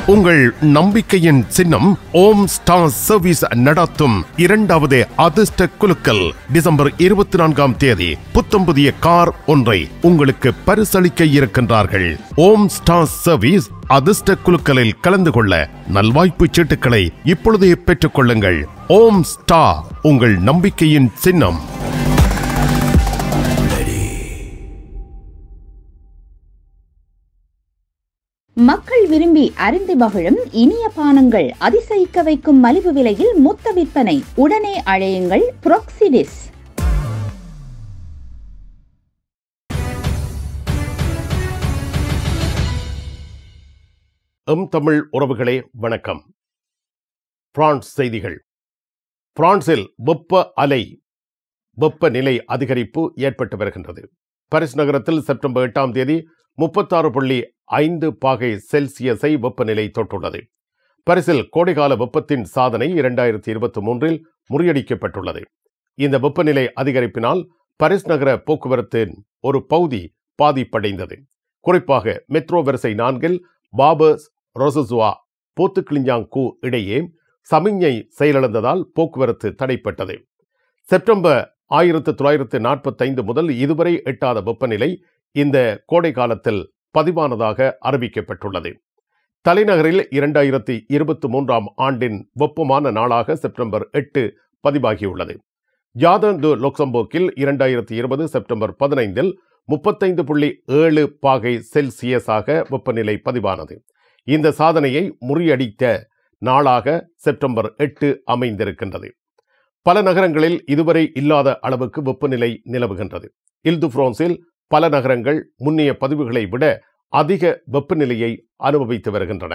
உங்கள் நம்பிக்கையின் சின்னம் ஓம் ஸ்டார் சர்வீஸ் நடத்தும் இரண்டாவது அதிர்ஷ்ட குலுக்கல் டிசம்பர் இருபத்தி நான்காம் தேதி புத்தம் புதிய கார் ஒன்றை உங்களுக்கு பரிசளிக்க இருக்கின்றார்கள் ஓம் ஸ்டார் சர்வீஸ் அதிர்ஷ்ட குலுக்கலில் கலந்து கொள்ள நல்வாய்ப்பு சீட்டுக்களை இப்பொழுதே பெற்றுக் கொள்ளுங்கள் ஓம் ஸ்டார் உங்கள் நம்பிக்கையின் சின்னம் மக்கள் விரும்பி அருந்து மகிழும் இனிய பானங்கள் அதிசயிக்க வைக்கும் மலிவு விலையில் மொத்த விற்பனை உடனே அழையுங்கள் புரோக்சிடிஸ் எம் தமிழ் உறவுகளே வணக்கம் பிரான்ஸ் செய்திகள் பிரான்சில் வெப்ப அலை வெப்பநிலை அதிகரிப்பு ஏற்பட்டு வருகின்றது பாரிஸ் நகரத்தில் செப்டம்பர் எட்டாம் தேதி முப்பத்தாறு புள்ளி ஐந்து பாகை செல்சியஸை வெப்பநிலை தொட்டுள்ளது பாரிஸில் கோடைகால வெப்பத்தின் சாதனை இரண்டாயிரத்தி இருபத்தி மூன்றில் முறியடிக்கப்பட்டுள்ளது இந்த வெப்பநிலை அதிகரிப்பினால் பாரிஸ் நகர போக்குவரத்தின் ஒரு பகுதி பாதிப்படைந்தது குறிப்பாக மெட்ரோ வரிசை நான்கில் பாபர்ஸ் ரொசசுவா போத்துக்கிளிஞ்சாங்கு இடையே சமிஞ்ஞை செயலிழந்ததால் போக்குவரத்து தடைப்பட்டது செப்டம்பர் ஆயிரத்து தொள்ளாயிரத்து நாற்பத்தைந்து முதல் இதுவரை எட்டாத வெப்பநிலை இந்த கோடை காலத்தில் பதிவானதாக அறிவிக்கப்பட்டுள்ளது தலைநகரில் இரண்டாயிரத்தி இருபத்தி மூன்றாம் ஆண்டின் வெப்பமான நாளாக செப்டம்பர் எட்டு பதிவாகியுள்ளது ஜாதன் டு லொக்சம்போக்கில் இரண்டாயிரத்தி இருபது செப்டம்பர் பதினைந்தில் முப்பத்தைந்து புள்ளி ஏழு பாகை செல்சியஸாக வெப்பநிலை பதிவானது இந்த சாதனையை முறியடித்த நாளாக செப்டம்பர் எட்டு அமைந்திருக்கின்றது பல நகரங்களில் இதுவரை இல்லாத அளவுக்கு வெப்பநிலை நிலவுகின்றது இல்து பிரான்சில் பல நகரங்கள் முன்னைய பதிவுகளை விட அதிக வெப்பநிலையை அனுபவித்து வருகின்றன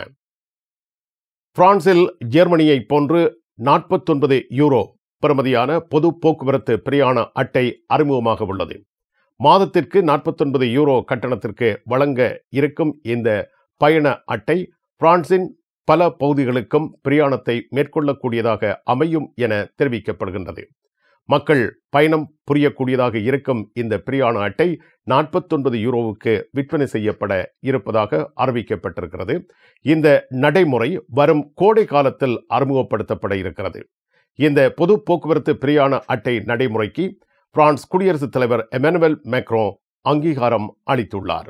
பிரான்சில் ஜெர்மனியை போன்று நாற்பத்தொன்பது யூரோ பெறுமதியான பொது போக்குவரத்து பிரயாண அட்டை அறிமுகமாக உள்ளது மாதத்திற்கு நாற்பத்தொன்பது யூரோ கட்டணத்திற்கு வழங்க இருக்கும் இந்த பயண அட்டை பிரான்சின் பல பகுதிகளுக்கும் பிரயாணத்தை மேற்கொள்ளக்கூடியதாக அமையும் என தெரிவிக்கப்படுகின்றது மக்கள் பயணம் புரியக்கூடியதாக இருக்கும் இந்த பிரயாண அட்டை நாற்பத்தொன்பது யூரோவுக்கு விற்பனை செய்யப்பட இருப்பதாக அறிவிக்கப்பட்டிருக்கிறது இந்த நடைமுறை வரும் கோடை காலத்தில் அறிமுகப்படுத்தப்பட இருக்கிறது இந்த பொது போக்குவரத்து பிரயாண அட்டை நடைமுறைக்கு பிரான்ஸ் குடியரசுத் தலைவர் எமனுவல் மேக்ரோ அங்கீகாரம் அளித்துள்ளார்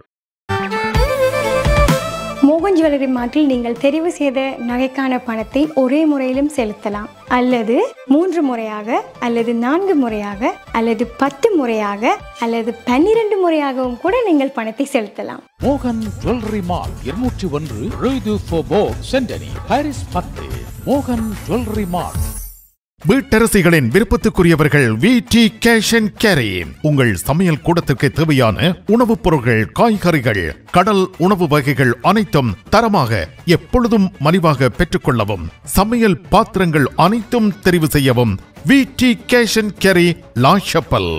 மோகன் ஜுவல்லரி மார்ட்டில் நீங்கள் தெரிவு செய்த நகைக்கான பணத்தை ஒரே முறையிலும் செலுத்தலாம் அல்லது மூன்று முறையாக அல்லது நான்கு முறையாக அல்லது பத்து முறையாக அல்லது பன்னிரண்டு முறையாகவும் கூட நீங்கள் பணத்தை செலுத்தலாம் மோகன் ஜுவல்லரி மால் இருநூற்றி ஒன்று ரூது ஃபோபோ சென்டனி பாரிஸ் பத்து மோகன் ஜுவல்லரி மால் வீட்டரசிகளின் விருப்பத்துக்குரியவர்கள் V T cash and carry உங்கள் சமையல் கூடத்திற்கு தேவையான உணவுப் பொருட்கள் காய்கறிகள் கடல் உணவு வகைகள் அனைத்தும் தரமாக எப்பொழுதும் மலிவாக பெற்றுக்கொள்ளவும் சமையல் பாத்திரங்கள் அனைத்தும் தெரிவு செய்யவும் V T cash and carry La Chapelle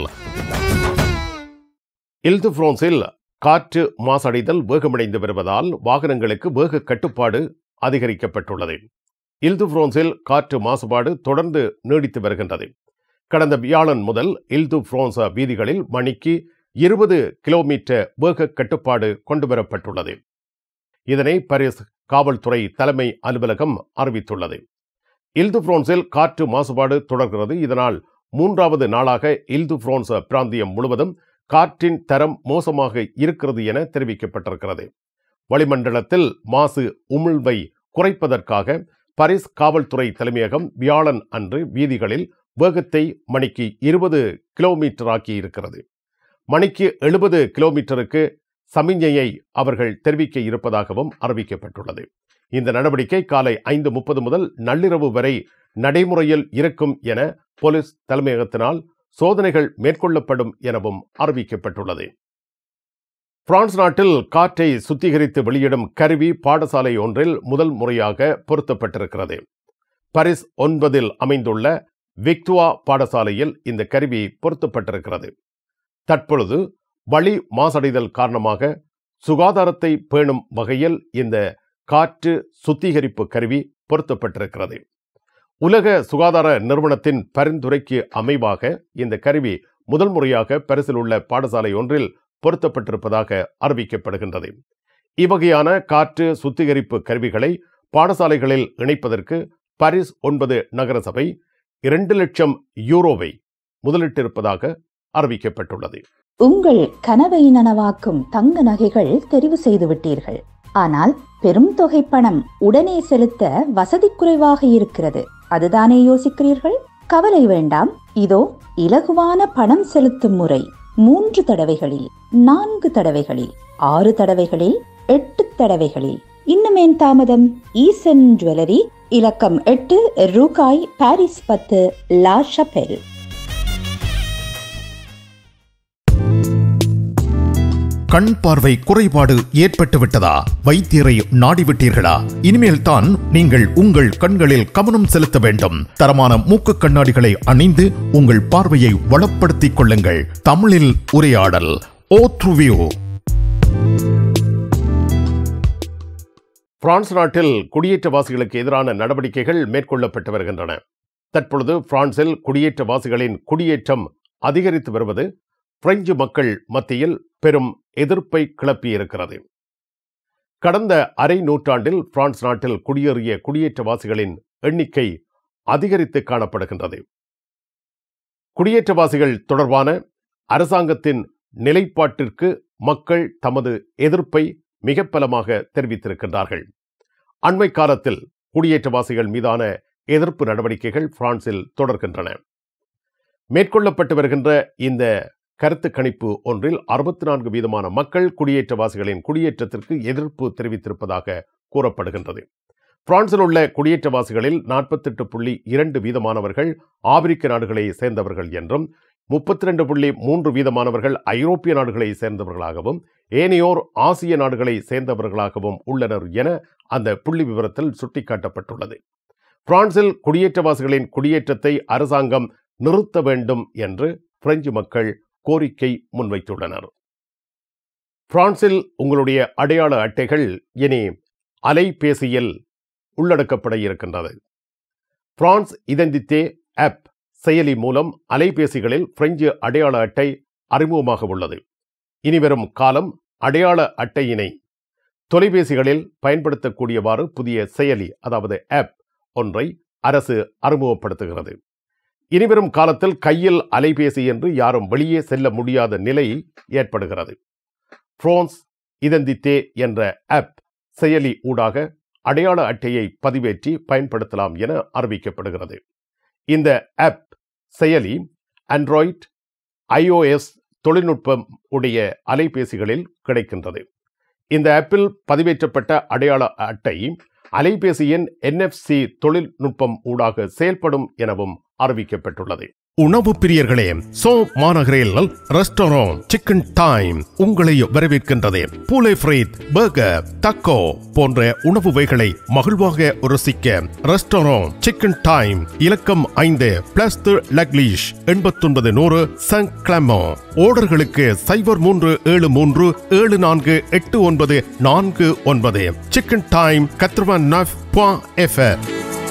இல்து பிரான்சில் காற்று மாசடைதல் வேகமடைந்து வருவதால் வாகனங்களுக்கு வேக கட்டுப்பாடு அதிகரிக்கப்பட்டுள்ளது இல்து பிரான்சில் காற்று மாசுபாடு தொடர்ந்து நீடித்து வருகின்றது கடந்த வியாழன் முதல் இல்து பிரான்ஸ் வீதிகளில் மணிக்கு இருபது கிலோமீட்டர் வேக கட்டுப்பாடு கொண்டுவரப்பட்டுள்ளது இதனை பாரிஸ் காவல்துறை தலைமை அலுவலகம் அறிவித்துள்ளது இல்து பிரான்சில் காற்று மாசுபாடு தொடர்கிறது இதனால் மூன்றாவது நாளாக இல்து பிரான்ஸ் பிராந்தியம் முழுவதும் காற்றின் தரம் மோசமாக இருக்கிறது என தெரிவிக்கப்பட்டிருக்கிறது வளிமண்டலத்தில் மாசு உமிழ்வை குறைப்பதற்காக பாரிஸ் காவல்துறை தலைமையகம் வியாழன் அன்று வீதிகளில் வேகத்தை மணிக்கு இருபது கிலோமீட்டர் ஆக்கி இருக்கிறது மணிக்கு எழுபது கிலோமீட்டருக்கு சமிஞ்ஞையை அவர்கள் தெரிவிக்க இருப்பதாகவும் அறிவிக்கப்பட்டுள்ளது இந்த நடவடிக்கை காலை ஐந்து முப்பது முதல் நள்ளிரவு வரை நடைமுறையில் இருக்கும் என போலீஸ் தலைமையகத்தினால் சோதனைகள் மேற்கொள்ளப்படும் எனவும் அறிவிக்கப்பட்டுள்ளது பிரான்ஸ் நாட்டில் காற்றை சுத்திகரித்து வெளியிடும் கருவி பாடசாலை ஒன்றில் முதல் முறையாக பொருத்தப்பட்டிருக்கிறது பரிஸ் ஒன்பதில் அமைந்துள்ள விக்டுவா பாடசாலையில் இந்த கருவி பொருத்தப்பட்டிருக்கிறது தற்பொழுது வழி மாசடைதல் காரணமாக சுகாதாரத்தை பேணும் வகையில் இந்த காற்று சுத்திகரிப்பு கருவி பொருத்தப்பட்டிருக்கிறது உலக சுகாதார நிறுவனத்தின் பரிந்துரைக்கு அமைவாக இந்த கருவி முதல் முறையாக பரிசில் உள்ள பாடசாலை ஒன்றில் பொருத்தப்பட்டிருப்பதாக அறிவிக்கப்படுகின்றது இவ்வகையான காற்று சுத்திகரிப்பு கருவிகளை பாடசாலைகளில் இணைப்பதற்கு பாரிஸ் ஒன்பது நகரசபை இரண்டு லட்சம் யூரோவை முதலிட்டிருப்பதாக அறிவிக்கப்பட்டுள்ளது உங்கள் கனவை நனவாக்கும் தங்க நகைகள் தெரிவு செய்து விட்டீர்கள் ஆனால் பெரும் தொகை பணம் உடனே செலுத்த வசதி குறைவாக இருக்கிறது அதுதானே யோசிக்கிறீர்கள் கவலை வேண்டாம் இதோ இலகுவான பணம் செலுத்தும் முறை மூன்று தடவைகளில் நான்கு தடவைகளில் ஆறு தடவைகளில் எட்டு தடவைகளில் இன்னுமேன் தாமதம் ஈசன் ஜுவல்லரி இலக்கம் எட்டு ரூகாய் பாரிஸ் பத்து லா ஷபெல் கண் பார்வை குறைபாடு ஏற்பட்டு விட்டதா வைத்தியரை நாடிவிட்டீர்களா இனிமேல் தான் நீங்கள் உங்கள் கண்களில் கவனம் செலுத்த வேண்டும் தரமான மூக்கு கண்ணாடிகளை அணிந்து உங்கள் பார்வையை வளப்படுத்திக் கொள்ளுங்கள் தமிழில் உரையாடல் ஓ த்ருவியூ பிரான்ஸ் நாட்டில் குடியேற்றவாசிகளுக்கு எதிரான நடவடிக்கைகள் மேற்கொள்ளப்பட்டு வருகின்றன தற்பொழுது பிரான்சில் குடியேற்றவாசிகளின் குடியேற்றம் அதிகரித்து வருவது பிரெஞ்சு மக்கள் மத்தியில் பெரும் எதிர்ப்பை கிளப்பியிருக்கிறது கடந்த அரை நூற்றாண்டில் பிரான்ஸ் நாட்டில் குடியேறிய குடியேற்றவாசிகளின் எண்ணிக்கை அதிகரித்து காணப்படுகின்றது குடியேற்றவாசிகள் தொடர்பான அரசாங்கத்தின் நிலைப்பாட்டிற்கு மக்கள் தமது எதிர்ப்பை மிக பலமாக தெரிவித்திருக்கின்றார்கள் அண்மை காலத்தில் குடியேற்றவாசிகள் மீதான எதிர்ப்பு நடவடிக்கைகள் பிரான்சில் தொடர்கின்றன மேற்கொள்ளப்பட்டு வருகின்ற இந்த கருத்து கணிப்பு ஒன்றில் அறுபத்தி நான்கு வீதமான மக்கள் குடியேற்றவாசிகளின் குடியேற்றத்திற்கு எதிர்ப்பு தெரிவித்திருப்பதாக கூறப்படுகின்றது பிரான்சில் உள்ள குடியேற்றவாசிகளில் நாற்பத்தெட்டு புள்ளி இரண்டு வீதமானவர்கள் ஆப்பிரிக்க நாடுகளை சேர்ந்தவர்கள் என்றும் முப்பத்தி ரெண்டு புள்ளி மூன்று வீதமானவர்கள் ஐரோப்பிய நாடுகளை சேர்ந்தவர்களாகவும் ஏனையோர் ஆசிய நாடுகளை சேர்ந்தவர்களாகவும் உள்ளனர் என அந்த புள்ளி விவரத்தில் சுட்டிக்காட்டப்பட்டுள்ளது பிரான்சில் குடியேற்றவாசிகளின் குடியேற்றத்தை அரசாங்கம் நிறுத்த வேண்டும் என்று பிரெஞ்சு மக்கள் கோரிக்கை முன்வைத்துள்ளனர் பிரான்சில் உங்களுடைய அடையாள அட்டைகள் இனி அலைபேசியில் உள்ளடக்கப்பட இருக்கின்றது பிரான்ஸ் இதெந்தித்தே ஆப் செயலி மூலம் அலைபேசிகளில் பிரெஞ்சு அடையாள அட்டை அறிமுகமாக உள்ளது இனிவரும் காலம் அடையாள அட்டையினை தொலைபேசிகளில் பயன்படுத்தக்கூடியவாறு புதிய செயலி அதாவது ஆப் ஒன்றை அரசு அறிமுகப்படுத்துகிறது இனிவரும் காலத்தில் கையில் அலைபேசி என்று யாரும் வெளியே செல்ல முடியாத நிலை ஏற்படுகிறது பிரான்ஸ் இதந்தித்தே என்ற ஆப் செயலி ஊடாக அடையாள அட்டையை பதிவேற்றி பயன்படுத்தலாம் என அறிவிக்கப்படுகிறது இந்த ஆப் செயலி ஆண்ட்ராய்ட் ஐஓஎஸ் தொழில்நுட்பம் உடைய அலைபேசிகளில் கிடைக்கின்றது இந்த ஆப்பில் பதிவேற்றப்பட்ட அடையாள அட்டை அலைபேசியின் என்எஃப்சி தொழில்நுட்பம் ஊடாக செயல்படும் எனவும் அறிவிக்கப்பட்டுள்ளது உணவு பிரியர்களே சோ மாநகரில் ரெஸ்டாரண்ட் சிக்கன் டைம் உங்களை வரவேற்கின்றது பூலை ஃப்ரைத் பர்கர் தக்கோ போன்ற உணவு வகைகளை மகிழ்வாக ருசிக்க ரெஸ்டாரண்ட் சிக்கன் டைம் இலக்கம் ஐந்து பிளஸ் லக்லீஷ் எண்பத்தொன்பது நூறு சன் கிளமோ ஓர்டர்களுக்கு சைபர் மூன்று ஏழு மூன்று ஏழு நான்கு எட்டு ஒன்பது நான்கு ஒன்பது சிக்கன் டைம் கத்ரவன் நஃப் எஃப்ஆர்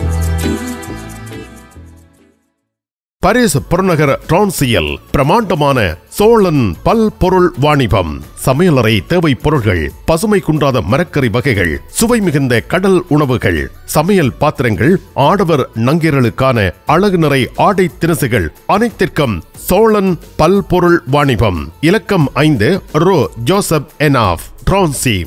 பாரிஸ் புறநகர் டிரான்சியல் பிரமாண்டமான சோழன் பல்பொருள் வாணிபம் சமையலறை தேவை பொருள்கள் பசுமை குன்றாத மரக்கறி வகைகள் சுவை மிகுந்த கடல் உணவுகள் சமையல் பாத்திரங்கள் ஆடவர் நங்கீரலுக்கான அழகு நிறை ஆடை தினசுகள் அனைத்திற்கும் சோழன் பல்பொருள் வாணிபம் இலக்கம் ஐந்து ரோ ஜோசப் எனாஃப் டிரான்சி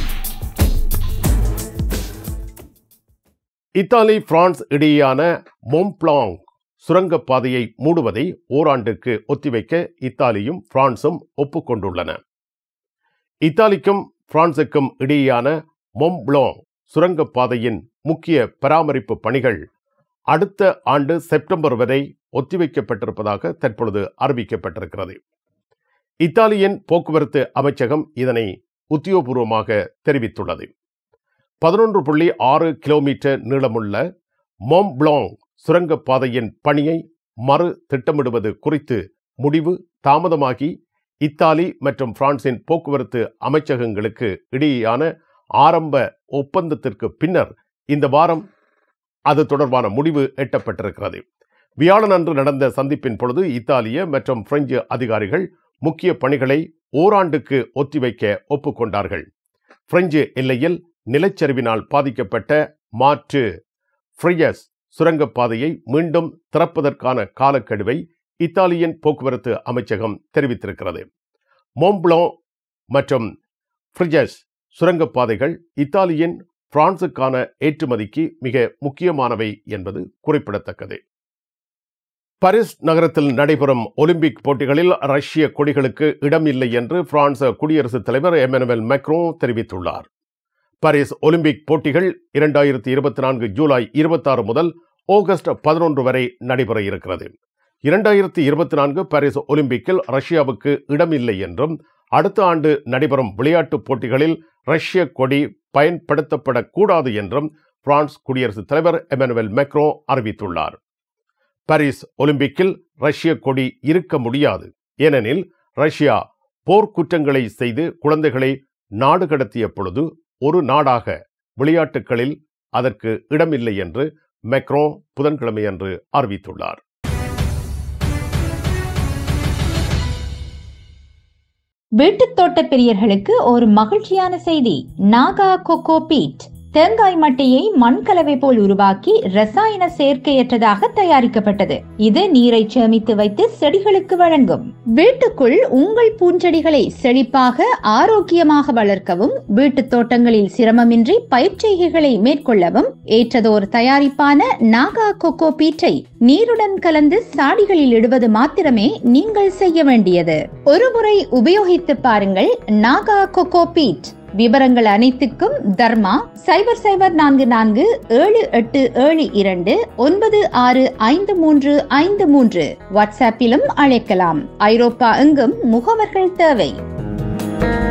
இத்தாலி பிரான்ஸ் இடையேயான மொம்ப்ளாங் சுரங்கப்பாதையை மூடுவதை ஓராண்டுக்கு ஒத்திவைக்க இத்தாலியும் பிரான்சும் ஒப்புக்கொண்டுள்ளன இத்தாலிக்கும் பிரான்சுக்கும் இடையேயான மொம்ப்ளாங் சுரங்கப்பாதையின் முக்கிய பராமரிப்பு பணிகள் அடுத்த ஆண்டு செப்டம்பர் வரை ஒத்திவைக்கப்பட்டிருப்பதாக தற்பொழுது அறிவிக்கப்பட்டிருக்கிறது இத்தாலியின் போக்குவரத்து அமைச்சகம் இதனை உத்தியோகபூர்வமாக தெரிவித்துள்ளது பதினொன்று புள்ளி ஆறு கிலோமீட்டர் நீளமுள்ள மோம்ப்ளாங் சுரங்கப்பாதையின் பணியை மறு திட்டமிடுவது குறித்து முடிவு தாமதமாகி இத்தாலி மற்றும் பிரான்சின் போக்குவரத்து அமைச்சகங்களுக்கு இடையேயான ஆரம்ப ஒப்பந்தத்திற்கு பின்னர் இந்த வாரம் அது தொடர்பான முடிவு எட்டப்பட்டிருக்கிறது வியாழன் அன்று நடந்த சந்திப்பின் பொழுது இத்தாலிய மற்றும் பிரெஞ்சு அதிகாரிகள் முக்கிய பணிகளை ஓராண்டுக்கு ஒத்திவைக்க ஒப்புக்கொண்டார்கள் பிரெஞ்சு எல்லையில் நிலச்சரிவினால் பாதிக்கப்பட்ட மாற்று ஃப்ரியஸ் சுரங்கப்பாதையை மீண்டும் திறப்பதற்கான காலக்கெடுவை இத்தாலியின் போக்குவரத்து அமைச்சகம் தெரிவித்திருக்கிறது மோம்ப்ளோ மற்றும் ஃப்ரிஜஸ் சுரங்கப்பாதைகள் இத்தாலியின் பிரான்சுக்கான ஏற்றுமதிக்கு மிக முக்கியமானவை என்பது குறிப்பிடத்தக்கது பாரிஸ் நகரத்தில் நடைபெறும் ஒலிம்பிக் போட்டிகளில் ரஷ்ய கொடிகளுக்கு இடமில்லை என்று பிரான்ஸ் குடியரசுத் தலைவர் எமனுவல் மேக்ரோ தெரிவித்துள்ளார் பாரிஸ் ஒலிம்பிக் போட்டிகள் இரண்டாயிரத்தி இருபத்தி நான்கு ஜூலை இருபத்தாறு முதல் ஆகஸ்ட் பதினொன்று வரை நடைபெற இருக்கிறது இரண்டாயிரத்தி இருபத்தி நான்கு பாரிஸ் ஒலிம்பிக்கில் ரஷ்யாவுக்கு இடமில்லை என்றும் அடுத்த ஆண்டு நடைபெறும் விளையாட்டுப் போட்டிகளில் ரஷ்ய கொடி பயன்படுத்தப்படக்கூடாது என்றும் பிரான்ஸ் குடியரசுத் தலைவர் எமனுவல் மேக்ரோ அறிவித்துள்ளார் பாரிஸ் ஒலிம்பிக்கில் ரஷ்ய கொடி இருக்க முடியாது ஏனெனில் ரஷ்யா போர்க்குற்றங்களை செய்து குழந்தைகளை நாடு கடத்திய பொழுது ஒரு நாடாக விளையாட்டுகளில் அதற்கு இடமில்லை என்று மெக்ரோ புதன்கிழமையன்று அறிவித்துள்ளார் வீட்டுத் தோட்ட பிரியர்களுக்கு ஒரு மகிழ்ச்சியான செய்தி நாகா கொக்கோ பீட் தேங்காய் மட்டையை மண்கலவை போல் உருவாக்கி ரசாயன சேர்க்கையற்றதாக தயாரிக்கப்பட்டது இது நீரை சேமித்து வைத்து செடிகளுக்கு வழங்கும் வீட்டுக்குள் உங்கள் பூஞ்செடிகளை செழிப்பாக ஆரோக்கியமாக வளர்க்கவும் வீட்டுத் தோட்டங்களில் சிரமமின்றி பயிர்ச்செய்கைகளை மேற்கொள்ளவும் ஏற்றதோர் தயாரிப்பான நாகா கொக்கோ பீட்டை நீருடன் கலந்து சாடிகளில் இடுவது மாத்திரமே நீங்கள் செய்ய வேண்டியது ஒருமுறை உபயோகித்து பாருங்கள் நாகா கொக்கோ பீட் விவரங்கள் அனைத்துக்கும் தர்மா சைபர் சைபர் நான்கு நான்கு ஏழு எட்டு ஏழு இரண்டு ஒன்பது ஆறு ஐந்து மூன்று ஐந்து மூன்று வாட்ஸ்அப்பிலும் அழைக்கலாம் ஐரோப்பா எங்கும் முகவர்கள் தேவை